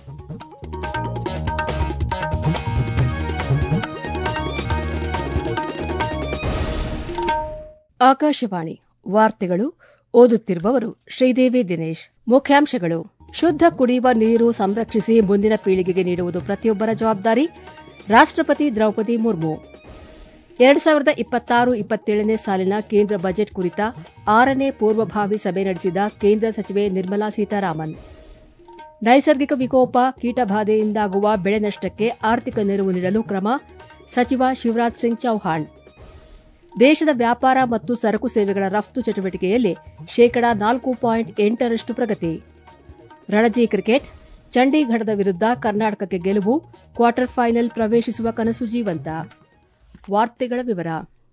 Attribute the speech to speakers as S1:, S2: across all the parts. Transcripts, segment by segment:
S1: ಆಕಾಶವಾಣಿ ವಾರ್ತೆಗಳು ಓದುತ್ತಿರುವವರು ಶ್ರೀದೇವಿ ದಿನೇಶ್ ಮುಖ್ಯಾಂಶಗಳು ಶುದ್ಧ ಕುಡಿಯುವ ನೀರು ಸಂರಕ್ಷಿಸಿ ಮುಂದಿನ ಪೀಳಿಗೆಗೆ ನೀಡುವುದು ಪ್ರತಿಯೊಬ್ಬರ ಜವಾಬ್ದಾರಿ ರಾಷ್ಟಪತಿ ದ್ರೌಪದಿ ಮುರ್ಮು ಎರಡು ಸಾವಿರದ ಇಪ್ಪತ್ತಾರು ಇಪ್ಪತ್ತೇಳನೇ ಸಾಲಿನ ಕೇಂದ್ರ ಬಜೆಟ್ ಕುರಿತ ಆರನೇ ಪೂರ್ವಭಾವಿ ಸಭೆ ನಡೆಸಿದ ಕೇಂದ್ರ ಸಚಿವೆ ನಿರ್ಮಲಾ ಸೀತಾರಾಮನ್ ನೈಸರ್ಗಿಕ ವಿಕೋಪ ಕೀಟಬಾಧೆಯಿಂದಾಗುವ ಬೆಳೆ ನಷ್ಟಕ್ಕೆ ಆರ್ಥಿಕ ನೆರವು ನೀಡಲು ಕ್ರಮ ಸಚಿವ ಶಿವರಾಜ್ ಸಿಂಗ್ ಚೌಹಾಣ್ ದೇಶದ ವ್ಯಾಪಾರ ಮತ್ತು ಸರಕು ಸೇವೆಗಳ ರಫ್ತು ಚಟುವಟಿಕೆಯಲ್ಲಿ ಶೇಕಡಾ ನಾಲ್ಕು ಪಾಯಿಂಟ್ ಎಂಟರಷ್ಟು ಪ್ರಗತಿ ರಣಜಿ ಕ್ರಿಕೆಟ್ ಚಂಡೀಗಢದ ವಿರುದ್ಧ ಕರ್ನಾಟಕಕ್ಕೆ ಗೆಲುವು ಕ್ವಾರ್ಟರ್ ಫೈನಲ್ ಪ್ರವೇಶಿಸುವ ಕನಸು ಜೀವಂತ ವಾರ್ತೆಗಳ ವಿವರ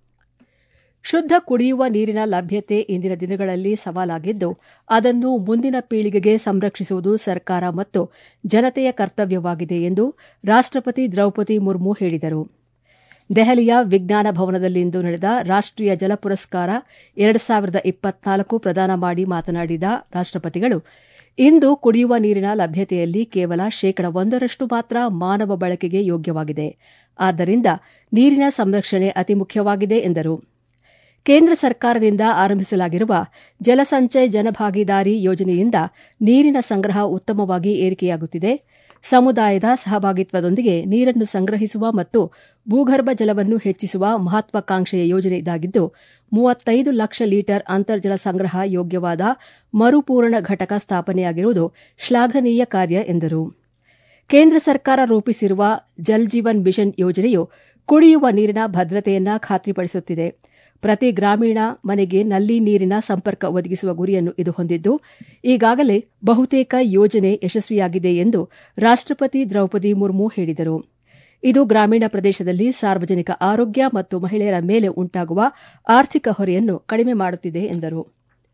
S1: ಶುದ್ಧ ಕುಡಿಯುವ ನೀರಿನ ಲಭ್ಯತೆ ಇಂದಿನ ದಿನಗಳಲ್ಲಿ ಸವಾಲಾಗಿದ್ದು ಅದನ್ನು ಮುಂದಿನ ಪೀಳಿಗೆಗೆ ಸಂರಕ್ಷಿಸುವುದು ಸರ್ಕಾರ ಮತ್ತು ಜನತೆಯ ಕರ್ತವ್ಯವಾಗಿದೆ ಎಂದು ರಾಷ್ಟಪತಿ ದ್ರೌಪದಿ ಮುರ್ಮು ಹೇಳಿದರು ದೆಹಲಿಯ ವಿಜ್ಞಾನ ಭವನದಲ್ಲಿಂದು ನಡೆದ ರಾಷ್ಟೀಯ ಜಲ ಪುರಸ್ಕಾರ ಎರಡು ಸಾವಿರದ ಇಪ್ಪತ್ನಾಲ್ಕು ಪ್ರದಾನ ಮಾಡಿ ಮಾತನಾಡಿದ ರಾಷ್ಟಪತಿಗಳು ಇಂದು ಕುಡಿಯುವ ನೀರಿನ ಲಭ್ಯತೆಯಲ್ಲಿ ಕೇವಲ ಶೇಕಡ ಒಂದರಷ್ಟು ಮಾತ್ರ ಮಾನವ ಬಳಕೆಗೆ ಯೋಗ್ಯವಾಗಿದೆ ಆದ್ದರಿಂದ ನೀರಿನ ಸಂರಕ್ಷಣೆ ಅತಿ ಮುಖ್ಯವಾಗಿದೆ ಎಂದರು ಕೇಂದ್ರ ಸರ್ಕಾರದಿಂದ ಆರಂಭಿಸಲಾಗಿರುವ ಜಲಸಂಚಯ್ ಜನಭಾಗಿದಾರಿ ಯೋಜನೆಯಿಂದ ನೀರಿನ ಸಂಗ್ರಹ ಉತ್ತಮವಾಗಿ ಏರಿಕೆಯಾಗುತ್ತಿದೆ ಸಮುದಾಯದ ಸಹಭಾಗಿತ್ವದೊಂದಿಗೆ ನೀರನ್ನು ಸಂಗ್ರಹಿಸುವ ಮತ್ತು ಭೂಗರ್ಭ ಜಲವನ್ನು ಹೆಚ್ಚಿಸುವ ಮಹತ್ವಾಕಾಂಕ್ಷೆಯ ಯೋಜನೆ ಇದಾಗಿದ್ದು ಮೂವತ್ತೈದು ಲಕ್ಷ ಲೀಟರ್ ಅಂತರ್ಜಲ ಸಂಗ್ರಹ ಯೋಗ್ಯವಾದ ಮರುಪೂರಣ ಘಟಕ ಸ್ಥಾಪನೆಯಾಗಿರುವುದು ಶ್ಲಾಘನೀಯ ಕಾರ್ಯ ಎಂದರು ಕೇಂದ್ರ ಸರ್ಕಾರ ರೂಪಿಸಿರುವ ಜಲ್ ಜೀವನ್ ಮಿಷನ್ ಯೋಜನೆಯು ಕುಡಿಯುವ ನೀರಿನ ಭದ್ರತೆಯನ್ನ ಖಾತ್ರಿಪಡಿಸುತ್ತಿದೆ ಪ್ರತಿ ಗ್ರಾಮೀಣ ಮನೆಗೆ ನಲ್ಲಿ ನೀರಿನ ಸಂಪರ್ಕ ಒದಗಿಸುವ ಗುರಿಯನ್ನು ಇದು ಹೊಂದಿದ್ದು ಈಗಾಗಲೇ ಬಹುತೇಕ ಯೋಜನೆ ಯಶಸ್ವಿಯಾಗಿದೆ ಎಂದು ರಾಷ್ಟಪತಿ ದ್ರೌಪದಿ ಮುರ್ಮು ಹೇಳಿದರು ಇದು ಗ್ರಾಮೀಣ ಪ್ರದೇಶದಲ್ಲಿ ಸಾರ್ವಜನಿಕ ಆರೋಗ್ಯ ಮತ್ತು ಮಹಿಳೆಯರ ಮೇಲೆ ಉಂಟಾಗುವ ಆರ್ಥಿಕ ಹೊರೆಯನ್ನು ಕಡಿಮೆ ಮಾಡುತ್ತಿದೆ ಎಂದರು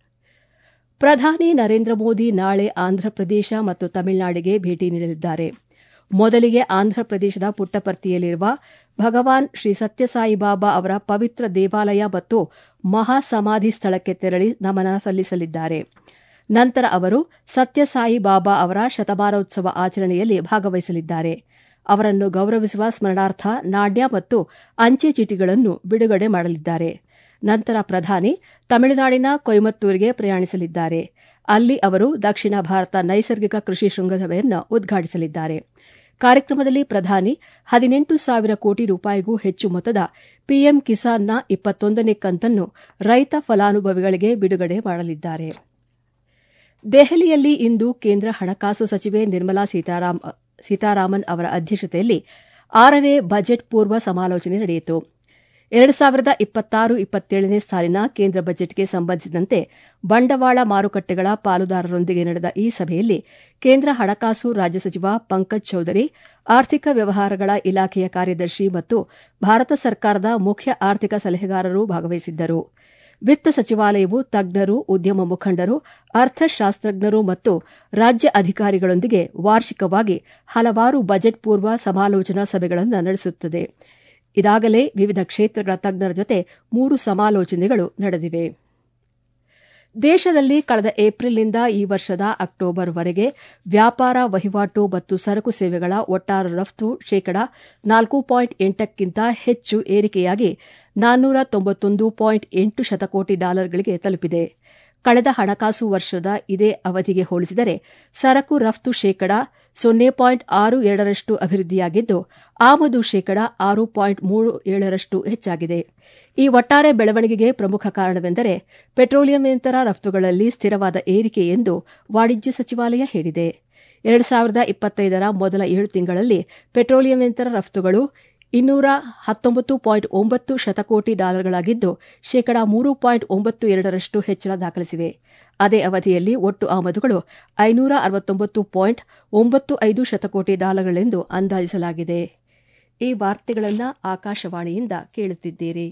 S1: ಪ್ರಧಾನಿ ನರೇಂದ್ರ ಮೋದಿ ನಾಳೆ ಆಂಧ್ರಪ್ರದೇಶ ಮತ್ತು ತಮಿಳುನಾಡಿಗೆ ಭೇಟಿ ನೀಡಲಿದ್ದಾರೆ ಮೊದಲಿಗೆ ಆಂಧ್ರಪ್ರದೇಶದ ಪುಟ್ಟಪರ್ತಿಯಲ್ಲಿರುವ ಭಗವಾನ್ ಶ್ರೀ ಸತ್ಯಸಾಯಿ ಬಾಬಾ ಅವರ ಪವಿತ್ರ ದೇವಾಲಯ ಮತ್ತು ಮಹಾಸಮಾಧಿ ಸ್ಥಳಕ್ಕೆ ತೆರಳಿ ನಮನ ಸಲ್ಲಿಸಲಿದ್ದಾರೆ ನಂತರ ಅವರು ಸತ್ಯಸಾಯಿ ಬಾಬಾ ಅವರ ಶತಮಾನೋತ್ಸವ ಆಚರಣೆಯಲ್ಲಿ ಭಾಗವಹಿಸಲಿದ್ದಾರೆ ಅವರನ್ನು ಗೌರವಿಸುವ ಸ್ಮರಣಾರ್ಥ ನಾಡ್ಯ ಮತ್ತು ಅಂಚೆ ಚೀಟಿಗಳನ್ನು ಬಿಡುಗಡೆ ಮಾಡಲಿದ್ದಾರೆ ನಂತರ ಪ್ರಧಾನಿ ತಮಿಳುನಾಡಿನ ಕೊಯಮತ್ತೂರಿಗೆ ಪ್ರಯಾಣಿಸಲಿದ್ದಾರೆ ಅಲ್ಲಿ ಅವರು ದಕ್ಷಿಣ ಭಾರತ ನೈಸರ್ಗಿಕ ಕೃಷಿ ಶೃಂಗಸಭೆಯನ್ನು ಉದ್ಘಾಟಿಸಲಿದ್ದಾರೆ ಕಾರ್ಯಕ್ರಮದಲ್ಲಿ ಪ್ರಧಾನಿ ಹದಿನೆಂಟು ಸಾವಿರ ಕೋಟಿ ರೂಪಾಯಿಗೂ ಹೆಚ್ಚು ಮೊತ್ತದ ಪಿಎಂ ಕಿಸಾನ್ನ ಇಪ್ಪತ್ತೊಂದನೇ ಕಂತನ್ನು ರೈತ ಫಲಾನುಭವಿಗಳಿಗೆ ಬಿಡುಗಡೆ ಮಾಡಲಿದ್ದಾರೆ ದೆಹಲಿಯಲ್ಲಿ ಇಂದು ಕೇಂದ್ರ ಹಣಕಾಸು ಸಚಿವೆ ನಿರ್ಮಲಾ ಸೀತಾರಾಮನ್ ಅವರ ಅಧ್ಯಕ್ಷತೆಯಲ್ಲಿ ಆರನೇ ಬಜೆಟ್ ಪೂರ್ವ ಸಮಾಲೋಚನೆ ನಡೆಯಿತು ಎರಡು ಸಾವಿರದ ಇಪ್ಪತ್ತಾರು ಇಪ್ಪತ್ತೇಳನೇ ಸಾಲಿನ ಕೇಂದ್ರ ಬಜೆಟ್ಗೆ ಸಂಬಂಧಿಸಿದಂತೆ ಬಂಡವಾಳ ಮಾರುಕಟ್ಟೆಗಳ ಪಾಲುದಾರರೊಂದಿಗೆ ನಡೆದ ಈ ಸಭೆಯಲ್ಲಿ ಕೇಂದ್ರ ಹಣಕಾಸು ರಾಜ್ಯ ಸಚಿವ ಪಂಕಜ್ ಚೌಧರಿ ಆರ್ಥಿಕ ವ್ಯವಹಾರಗಳ ಇಲಾಖೆಯ ಕಾರ್ಯದರ್ಶಿ ಮತ್ತು ಭಾರತ ಸರ್ಕಾರದ ಮುಖ್ಯ ಆರ್ಥಿಕ ಸಲಹೆಗಾರರು ಭಾಗವಹಿಸಿದ್ದರು ವಿತ್ತ ಸಚಿವಾಲಯವು ತಜ್ಞರು ಉದ್ಯಮ ಮುಖಂಡರು ಅರ್ಥಶಾಸ್ತ್ರಜ್ಞರು ಮತ್ತು ರಾಜ್ಯ ಅಧಿಕಾರಿಗಳೊಂದಿಗೆ ವಾರ್ಷಿಕವಾಗಿ ಹಲವಾರು ಬಜೆಟ್ ಪೂರ್ವ ಸಮಾಲೋಚನಾ ಸಭೆಗಳನ್ನು ನಡೆಸುತ್ತದೆ ಇದಾಗಲೇ ವಿವಿಧ ಕ್ಷೇತ್ರಗಳ ತಜ್ಞರ ಜೊತೆ ಮೂರು ಸಮಾಲೋಚನೆಗಳು ನಡೆದಿವೆ ದೇಶದಲ್ಲಿ ಕಳೆದ ಏಪ್ರಿಲ್ನಿಂದ ಈ ವರ್ಷದ ಅಕ್ಟೋಬರ್ವರೆಗೆ ವ್ಯಾಪಾರ ವಹಿವಾಟು ಮತ್ತು ಸರಕು ಸೇವೆಗಳ ಒಟ್ಟಾರೆ ರಫ್ತು ಶೇಕಡಾ ನಾಲ್ಕು ಪಾಯಿಂಟ್ ಎಂಟಕ್ಕಿಂತ ಹೆಚ್ಚು ಏರಿಕೆಯಾಗಿ ನಾನ್ನೂರ ತೊಂಬತ್ತೊಂದು ಪಾಯಿಂಟ್ ಎಂಟು ಶತಕೋಟಿ ಡಾಲರ್ಗಳಿಗೆ ತಲುಪಿದೆ ಕಳೆದ ಹಣಕಾಸು ವರ್ಷದ ಇದೇ ಅವಧಿಗೆ ಹೋಲಿಸಿದರೆ ಸರಕು ರಫ್ತು ಶೇಕಡಾ ಸೊನ್ನೆ ಪಾಯಿಂಟ್ ಆರು ಎರಡರಷ್ಟು ಅಭಿವೃದ್ಧಿಯಾಗಿದ್ದು ಆಮದು ಶೇಕಡಾ ಆರು ಪಾಯಿಂಟ್ ಮೂರು ಏಳರಷ್ಟು ಹೆಚ್ಚಾಗಿದೆ ಈ ಒಟ್ಟಾರೆ ಬೆಳವಣಿಗೆಗೆ ಪ್ರಮುಖ ಕಾರಣವೆಂದರೆ ಪೆಟ್ರೋಲಿಯಂಯೇತರ ರಫ್ತುಗಳಲ್ಲಿ ಸ್ಥಿರವಾದ ಏರಿಕೆ ಎಂದು ವಾಣಿಜ್ಯ ಸಚಿವಾಲಯ ಹೇಳಿದೆ ಎರಡು ಸಾವಿರದ ಇಪ್ಪತ್ತೈದರ ಮೊದಲ ಏಳು ತಿಂಗಳಲ್ಲಿ ಪೆಟ್ರೋಲಿಯಂಯೇತರ ರಫ್ತುಗಳು ಇನ್ನೂರ ಹತ್ತೊಂಬತ್ತು ಪಾಯಿಂಟ್ ಒಂಬತ್ತು ಶತಕೋಟಿ ಡಾಲರ್ಗಳಾಗಿದ್ದು ಶೇಕಡಾ ಮೂರು ಪಾಯಿಂಟ್ ಒಂಬತ್ತು ಎರಡರಷ್ಟು ಹೆಚ್ಚಳ ದಾಖಲಿಸಿವೆ ಅದೇ ಅವಧಿಯಲ್ಲಿ ಒಟ್ಟು ಆಮದುಗಳು ಐನೂರ ಅರವತ್ತೊಂಬತ್ತು ಪಾಯಿಂಟ್ ಒಂಬತ್ತು ಐದು ಶತಕೋಟಿ ಡಾಲರ್ಗಳೆಂದು ಅಂದಾಜಿಸಲಾಗಿದೆ ಈ ವಾರ್ತೆಗಳನ್ನು ಆಕಾಶವಾಣಿಯಿಂದ ಕೇಳುತ್ತಿದ್ದೀರಿ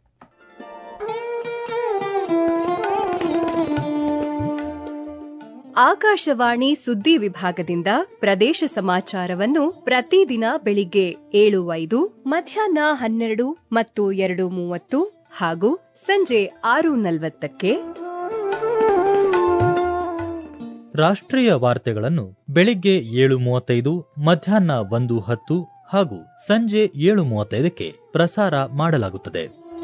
S2: ಆಕಾಶವಾಣಿ ಸುದ್ದಿ ವಿಭಾಗದಿಂದ ಪ್ರದೇಶ ಸಮಾಚಾರವನ್ನು ಪ್ರತಿದಿನ ಬೆಳಿಗ್ಗೆ ಏಳು ಐದು ಮಧ್ಯಾಹ್ನ ಹನ್ನೆರಡು ಮತ್ತು ಎರಡು ಮೂವತ್ತು ಹಾಗೂ ಸಂಜೆ ಆರು ನಲವತ್ತಕ್ಕೆ
S3: ರಾಷ್ಟ್ರೀಯ ವಾರ್ತೆಗಳನ್ನು ಬೆಳಿಗ್ಗೆ ಏಳು ಮೂವತ್ತೈದು ಮಧ್ಯಾಹ್ನ ಒಂದು ಹತ್ತು ಹಾಗೂ ಸಂಜೆ ಏಳು ಮೂವತ್ತೈದಕ್ಕೆ ಪ್ರಸಾರ ಮಾಡಲಾಗುತ್ತದೆ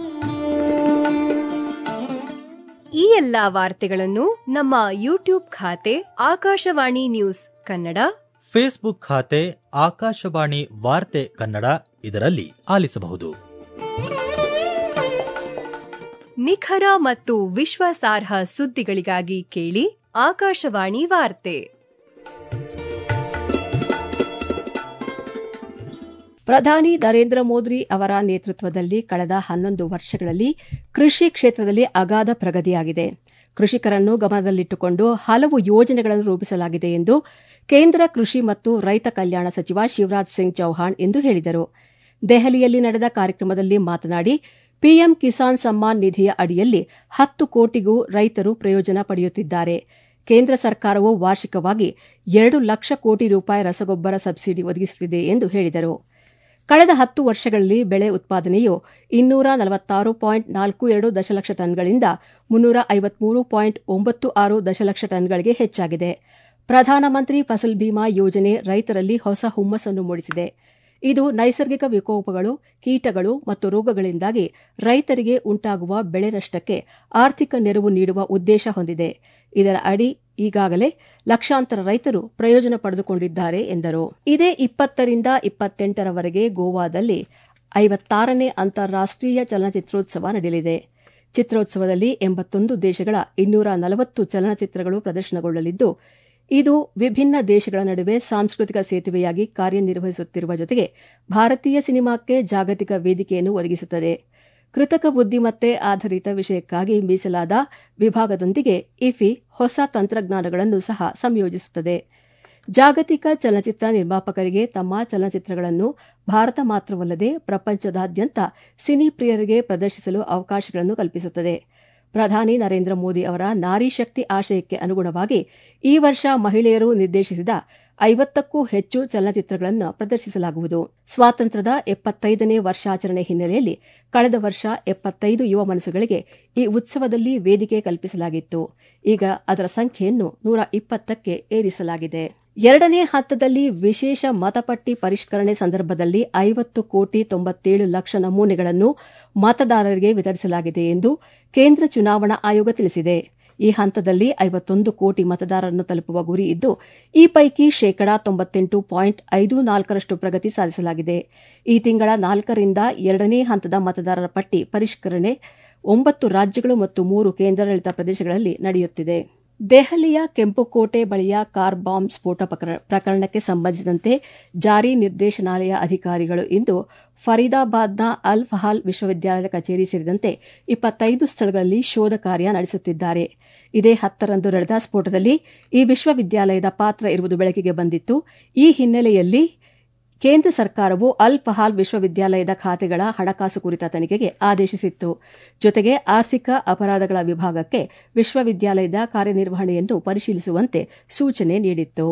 S2: ಈ ಎಲ್ಲಾ ವಾರ್ತೆಗಳನ್ನು ನಮ್ಮ ಯೂಟ್ಯೂಬ್ ಖಾತೆ ಆಕಾಶವಾಣಿ ನ್ಯೂಸ್ ಕನ್ನಡ
S3: ಫೇಸ್ಬುಕ್ ಖಾತೆ ಆಕಾಶವಾಣಿ ವಾರ್ತೆ ಕನ್ನಡ ಇದರಲ್ಲಿ ಆಲಿಸಬಹುದು
S2: ನಿಖರ ಮತ್ತು ವಿಶ್ವಾಸಾರ್ಹ ಸುದ್ದಿಗಳಿಗಾಗಿ ಕೇಳಿ ಆಕಾಶವಾಣಿ ವಾರ್ತೆ
S1: ಪ್ರಧಾನಿ ನರೇಂದ್ರ ಮೋದಿ ಅವರ ನೇತೃತ್ವದಲ್ಲಿ ಕಳೆದ ಹನ್ನೊಂದು ವರ್ಷಗಳಲ್ಲಿ ಕೃಷಿ ಕ್ಷೇತ್ರದಲ್ಲಿ ಅಗಾಧ ಪ್ರಗತಿಯಾಗಿದೆ ಕೃಷಿಕರನ್ನು ಗಮನದಲ್ಲಿಟ್ಟುಕೊಂಡು ಹಲವು ಯೋಜನೆಗಳನ್ನು ರೂಪಿಸಲಾಗಿದೆ ಎಂದು ಕೇಂದ್ರ ಕೃಷಿ ಮತ್ತು ರೈತ ಕಲ್ಯಾಣ ಸಚಿವ ಶಿವರಾಜ್ ಸಿಂಗ್ ಚೌಹಾಣ್ ಇಂದು ಹೇಳಿದರು ದೆಹಲಿಯಲ್ಲಿ ನಡೆದ ಕಾರ್ಯಕ್ರಮದಲ್ಲಿ ಮಾತನಾಡಿ ಪಿಎಂ ಕಿಸಾನ್ ಸಮ್ಮಾನ್ ನಿಧಿಯ ಅಡಿಯಲ್ಲಿ ಹತ್ತು ಕೋಟಿಗೂ ರೈತರು ಪ್ರಯೋಜನ ಪಡೆಯುತ್ತಿದ್ದಾರೆ ಕೇಂದ್ರ ಸರ್ಕಾರವು ವಾರ್ಷಿಕವಾಗಿ ಎರಡು ಲಕ್ಷ ಕೋಟಿ ರೂಪಾಯಿ ರಸಗೊಬ್ಬರ ಸಬ್ಸಿಡಿ ಒದಗಿಸುತ್ತಿದೆ ಎಂದು ಹೇಳಿದರು ಕಳೆದ ಹತ್ತು ವರ್ಷಗಳಲ್ಲಿ ಬೆಳೆ ಉತ್ಪಾದನೆಯು ಇನ್ನೂರ ನಲವತ್ತಾರು ಪಾಯಿಂಟ್ ನಾಲ್ಕು ಎರಡು ದಶಲಕ್ಷ ಟನ್ಗಳಿಂದ ಮುನ್ನೂರ ಐವತ್ಮೂರು ಪಾಯಿಂಟ್ ಒಂಬತ್ತು ಆರು ದಶಲಕ್ಷ ಟನ್ಗಳಿಗೆ ಹೆಚ್ಚಾಗಿದೆ ಪ್ರಧಾನಮಂತ್ರಿ ಫಸಲ್ ಬಿಮಾ ಯೋಜನೆ ರೈತರಲ್ಲಿ ಹೊಸ ಹುಮ್ಮಸ್ಸನ್ನು ಮೂಡಿಸಿದೆ ಇದು ನೈಸರ್ಗಿಕ ವಿಕೋಪಗಳು ಕೀಟಗಳು ಮತ್ತು ರೋಗಗಳಿಂದಾಗಿ ರೈತರಿಗೆ ಉಂಟಾಗುವ ಬೆಳೆ ನಷ್ಟಕ್ಕೆ ಆರ್ಥಿಕ ನೆರವು ನೀಡುವ ಉದ್ದೇಶ ಹೊಂದಿದೆ ಇದರ ಅಡಿ ಈಗಾಗಲೇ ಲಕ್ಷಾಂತರ ರೈತರು ಪ್ರಯೋಜನ ಪಡೆದುಕೊಂಡಿದ್ದಾರೆ ಎಂದರು ಇದೇ ಇಪ್ಪತ್ತರಿಂದ ಇಪ್ಪತ್ತೆಂಟರವರೆಗೆ ಗೋವಾದಲ್ಲಿ ಐವತ್ತಾರನೇ ಅಂತಾರಾಷ್ಟೀಯ ಚಲನಚಿತ್ರೋತ್ಸವ ನಡೆಯಲಿದೆ ಚಿತ್ರೋತ್ಸವದಲ್ಲಿ ಎಂಬತ್ತೊಂದು ದೇಶಗಳ ಇನ್ನೂರ ನಲವತ್ತು ಚಲನಚಿತ್ರಗಳು ಪ್ರದರ್ಶನಗೊಳ್ಳಲಿದ್ದು ಇದು ವಿಭಿನ್ನ ದೇಶಗಳ ನಡುವೆ ಸಾಂಸ್ಕೃತಿಕ ಸೇತುವೆಯಾಗಿ ಕಾರ್ಯನಿರ್ವಹಿಸುತ್ತಿರುವ ಜೊತೆಗೆ ಭಾರತೀಯ ಸಿನಿಮಾಕ್ಕೆ ಜಾಗತಿಕ ವೇದಿಕೆಯನ್ನು ಒದಗಿಸುತ್ತದೆ ಕೃತಕ ಬುದ್ದಿಮತ್ತೆ ಆಧಾರಿತ ವಿಷಯಕ್ಕಾಗಿ ಮೀಸಲಾದ ವಿಭಾಗದೊಂದಿಗೆ ಇಫಿ ಹೊಸ ತಂತ್ರಜ್ಞಾನಗಳನ್ನು ಸಹ ಸಂಯೋಜಿಸುತ್ತದೆ ಜಾಗತಿಕ ಚಲನಚಿತ್ರ ನಿರ್ಮಾಪಕರಿಗೆ ತಮ್ಮ ಚಲನಚಿತ್ರಗಳನ್ನು ಭಾರತ ಮಾತ್ರವಲ್ಲದೆ ಪ್ರಪಂಚದಾದ್ಯಂತ ಸಿನಿ ಪ್ರಿಯರಿಗೆ ಪ್ರದರ್ಶಿಸಲು ಅವಕಾಶಗಳನ್ನು ಕಲ್ಪಿಸುತ್ತದೆ ಪ್ರಧಾನಿ ನರೇಂದ್ರ ಮೋದಿ ಅವರ ನಾರಿ ಶಕ್ತಿ ಆಶಯಕ್ಕೆ ಅನುಗುಣವಾಗಿ ಈ ವರ್ಷ ಮಹಿಳೆಯರು ನಿರ್ದೇಶಿಸಿದ ಐವತ್ತಕ್ಕೂ ಹೆಚ್ಚು ಚಲನಚಿತ್ರಗಳನ್ನು ಪ್ರದರ್ಶಿಸಲಾಗುವುದು ಸ್ವಾತಂತ್ರ್ಯದ ಎಪ್ಪತ್ತೈದನೇ ವರ್ಷಾಚರಣೆ ಹಿನ್ನೆಲೆಯಲ್ಲಿ ಕಳೆದ ವರ್ಷ ಎಪ್ಪತ್ತೈದು ಯುವ ಮನಸ್ಸುಗಳಿಗೆ ಈ ಉತ್ಸವದಲ್ಲಿ ವೇದಿಕೆ ಕಲ್ಪಿಸಲಾಗಿತ್ತು ಈಗ ಅದರ ಸಂಖ್ಯೆಯನ್ನು ನೂರ ಇಪ್ಪತ್ತಕ್ಕೆ ಏರಿಸಲಾಗಿದೆ ಎರಡನೇ ಹಂತದಲ್ಲಿ ವಿಶೇಷ ಮತಪಟ್ಟಿ ಪರಿಷ್ಕರಣೆ ಸಂದರ್ಭದಲ್ಲಿ ಐವತ್ತು ಕೋಟಿ ತೊಂಬತ್ತೇಳು ಲಕ್ಷ ನಮೂನೆಗಳನ್ನು ಮತದಾರರಿಗೆ ವಿತರಿಸಲಾಗಿದೆ ಎಂದು ಕೇಂದ್ರ ಚುನಾವಣಾ ಆಯೋಗ ತಿಳಿಸಿದೆ ಈ ಹಂತದಲ್ಲಿ ಐವತ್ತೊಂದು ಕೋಟಿ ಮತದಾರರನ್ನು ತಲುಪುವ ಗುರಿ ಇದ್ದು ಈ ಪೈಕಿ ಶೇಕಡಾ ತೊಂಬತ್ತೆಂಟು ಪಾಯಿಂಟ್ ಐದು ನಾಲ್ಕರಷ್ಟು ಪ್ರಗತಿ ಸಾಧಿಸಲಾಗಿದೆ ಈ ತಿಂಗಳ ನಾಲ್ಕರಿಂದ ಎರಡನೇ ಹಂತದ ಮತದಾರರ ಪಟ್ಟಿ ಪರಿಷ್ಕರಣೆ ಒಂಬತ್ತು ರಾಜ್ಯಗಳು ಮತ್ತು ಮೂರು ಕೇಂದ್ರಾಡಳಿತ ಪ್ರದೇಶಗಳಲ್ಲಿ ನಡೆಯುತ್ತಿದೆ ದೆಹಲಿಯ ಕೆಂಪುಕೋಟೆ ಬಳಿಯ ಕಾರ್ ಬಾಂಬ್ ಸ್ಫೋಟ ಪ್ರಕರಣಕ್ಕೆ ಸಂಬಂಧಿಸಿದಂತೆ ಜಾರಿ ನಿರ್ದೇಶನಾಲಯ ಅಧಿಕಾರಿಗಳು ಇಂದು ಫರೀದಾಬಾದ್ನ ಅಲ್ ಫಹಾಲ್ ವಿಶ್ವವಿದ್ಯಾಲಯದ ಕಚೇರಿ ಸೇರಿದಂತೆ ಇಪ್ಪತ್ತೈದು ಸ್ಥಳಗಳಲ್ಲಿ ಶೋಧ ಕಾರ್ಯ ನಡೆಸುತ್ತಿದ್ದಾರೆ ಇದೇ ಹತ್ತರಂದು ನಡೆದ ಸ್ಫೋಟದಲ್ಲಿ ಈ ವಿಶ್ವವಿದ್ಯಾಲಯದ ಪಾತ್ರ ಇರುವುದು ಬೆಳಕಿಗೆ ಬಂದಿತ್ತು ಈ ಹಿನ್ನೆಲೆಯಲ್ಲಿ ಕೇಂದ್ರ ಸರ್ಕಾರವು ಅಲ್ ಫಹಾಲ್ ವಿಶ್ವವಿದ್ಯಾಲಯದ ಖಾತೆಗಳ ಹಣಕಾಸು ಕುರಿತ ತನಿಖೆಗೆ ಆದೇಶಿಸಿತ್ತು ಜೊತೆಗೆ ಆರ್ಥಿಕ ಅಪರಾಧಗಳ ವಿಭಾಗಕ್ಕೆ ವಿಶ್ವವಿದ್ಯಾಲಯದ ಕಾರ್ಯನಿರ್ವಹಣೆಯನ್ನು ಪರಿಶೀಲಿಸುವಂತೆ ಸೂಚನೆ ನೀಡಿತ್ತು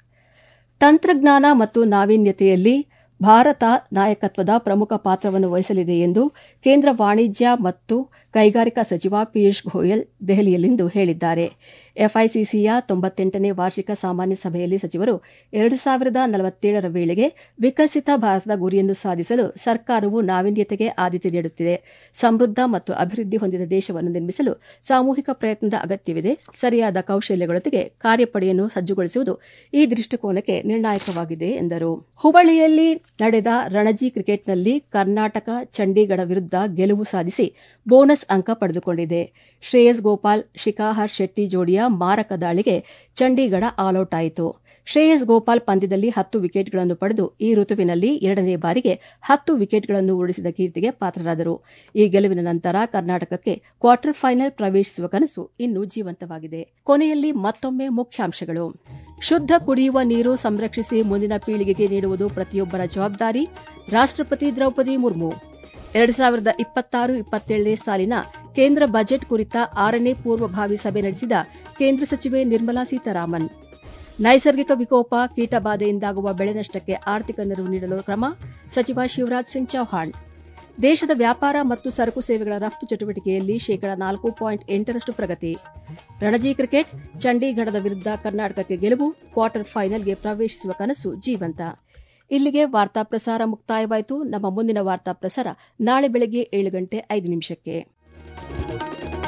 S1: ತಂತ್ರಜ್ಞಾನ ಮತ್ತು ನಾವೀನ್ಯತೆಯಲ್ಲಿ ಭಾರತ ನಾಯಕತ್ವದ ಪ್ರಮುಖ ಪಾತ್ರವನ್ನು ವಹಿಸಲಿದೆ ಎಂದು ಕೇಂದ್ರ ವಾಣಿಜ್ಯ ಮತ್ತು ಕೈಗಾರಿಕಾ ಸಚಿವ ಪಿಯೂಷ್ ಗೋಯಲ್ ದೆಹಲಿಯಲ್ಲಿಂದು ಹೇಳಿದ್ದಾರೆ ಎಫ್ಐಸಿಸಿಯ ತೊಂಬತ್ತೆಂಟನೇ ವಾರ್ಷಿಕ ಸಾಮಾನ್ಯ ಸಭೆಯಲ್ಲಿ ಸಚಿವರು ಎರಡು ಸಾವಿರದ ನಲವತ್ತೇಳರ ವೇಳೆಗೆ ವಿಕಸಿತ ಭಾರತದ ಗುರಿಯನ್ನು ಸಾಧಿಸಲು ಸರ್ಕಾರವು ನಾವೀನ್ಯತೆಗೆ ಆದ್ಯತೆ ನೀಡುತ್ತಿದೆ ಸಮೃದ್ಧ ಮತ್ತು ಅಭಿವೃದ್ಧಿ ಹೊಂದಿದ ದೇಶವನ್ನು ನಿರ್ಮಿಸಲು ಸಾಮೂಹಿಕ ಪ್ರಯತ್ನದ ಅಗತ್ಯವಿದೆ ಸರಿಯಾದ ಕೌಶಲ್ಯಗಳೊಂದಿಗೆ ಕಾರ್ಯಪಡೆಯನ್ನು ಸಜ್ಜುಗೊಳಿಸುವುದು ಈ ದೃಷ್ಟಿಕೋನಕ್ಕೆ ನಿರ್ಣಾಯಕವಾಗಿದೆ ಎಂದರು ಹುಬ್ಬಳ್ಳಿಯಲ್ಲಿ ನಡೆದ ರಣಜಿ ಕ್ರಿಕೆಟ್ನಲ್ಲಿ ಕರ್ನಾಟಕ ಚಂಡೀಗಢ ವಿರುದ್ಧ ಗೆಲುವು ಸಾಧಿಸಿ ಬೋನಸ್ ಅಂಕ ಪಡೆದುಕೊಂಡಿದೆ ಶ್ರೇಯಸ್ ಗೋಪಾಲ್ ಶಿಖಾಹರ್ ಶೆಟ್ಟಿ ಜೋಡಿಯ ಮಾರಕ ದಾಳಿಗೆ ಚಂಡೀಗಢ ಆಲ್ಔಟ್ ಆಯಿತು ಶ್ರೇಯಸ್ ಗೋಪಾಲ್ ಪಂದ್ಯದಲ್ಲಿ ಹತ್ತು ವಿಕೆಟ್ಗಳನ್ನು ಪಡೆದು ಈ ಋತುವಿನಲ್ಲಿ ಎರಡನೇ ಬಾರಿಗೆ ಹತ್ತು ವಿಕೆಟ್ಗಳನ್ನು ಉರುಳಿಸಿದ ಕೀರ್ತಿಗೆ ಪಾತ್ರರಾದರು ಈ ಗೆಲುವಿನ ನಂತರ ಕರ್ನಾಟಕಕ್ಕೆ ಕ್ವಾರ್ಟರ್ ಫೈನಲ್ ಪ್ರವೇಶಿಸುವ ಕನಸು ಇನ್ನೂ ಜೀವಂತವಾಗಿದೆ ಕೊನೆಯಲ್ಲಿ ಮತ್ತೊಮ್ಮೆ ಮುಖ್ಯಾಂಶಗಳು ಶುದ್ಧ ಕುಡಿಯುವ ನೀರು ಸಂರಕ್ಷಿಸಿ ಮುಂದಿನ ಪೀಳಿಗೆಗೆ ನೀಡುವುದು ಪ್ರತಿಯೊಬ್ಬರ ಜವಾಬ್ದಾರಿ ರಾಷ್ಟ್ರಪತಿ ದ್ರೌಪದಿ ಮುರ್ಮು ಎರಡು ಸಾವಿರದ ಇಪ್ಪತ್ತಾರು ಇಪ್ಪತ್ತೇಳನೇ ಸಾಲಿನ ಕೇಂದ್ರ ಬಜೆಟ್ ಕುರಿತ ಆರನೇ ಪೂರ್ವಭಾವಿ ಸಭೆ ನಡೆಸಿದ ಕೇಂದ್ರ ಸಚಿವೆ ನಿರ್ಮಲಾ ಸೀತಾರಾಮನ್ ನೈಸರ್ಗಿಕ ವಿಕೋಪ ಕೀಟಬಾಧೆಯಿಂದಾಗುವ ಬೆಳೆ ನಷ್ಟಕ್ಕೆ ಆರ್ಥಿಕ ನೆರವು ನೀಡಲು ಕ್ರಮ ಸಚಿವ ಶಿವರಾಜ್ ಸಿಂಗ್ ಚೌಹಾಣ್ ದೇಶದ ವ್ಯಾಪಾರ ಮತ್ತು ಸರಕು ಸೇವೆಗಳ ರಫ್ತು ಚಟುವಟಿಕೆಯಲ್ಲಿ ಶೇಕಡಾ ನಾಲ್ಕು ಪಾಯಿಂಟ್ ಎಂಟರಷ್ಟು ಪ್ರಗತಿ ರಣಜಿ ಕ್ರಿಕೆಟ್ ಚಂಡೀಗಢದ ವಿರುದ್ಧ ಕರ್ನಾಟಕಕ್ಕೆ ಗೆಲುವು ಕ್ವಾರ್ಟರ್ ಫೈನಲ್ಗೆ ಪ್ರವೇಶಿಸುವ ಕನಸು ಜೀವಂತ ಇಲ್ಲಿಗೆ ವಾರ್ತಾ ಪ್ರಸಾರ ಮುಕ್ತಾಯವಾಯಿತು ನಮ್ಮ ಮುಂದಿನ ವಾರ್ತಾ ಪ್ರಸಾರ ನಾಳೆ ಬೆಳಗ್ಗೆ ಏಳು ಗಂಟೆ ಐದು ನಿಮಿಷಕ್ಕೆ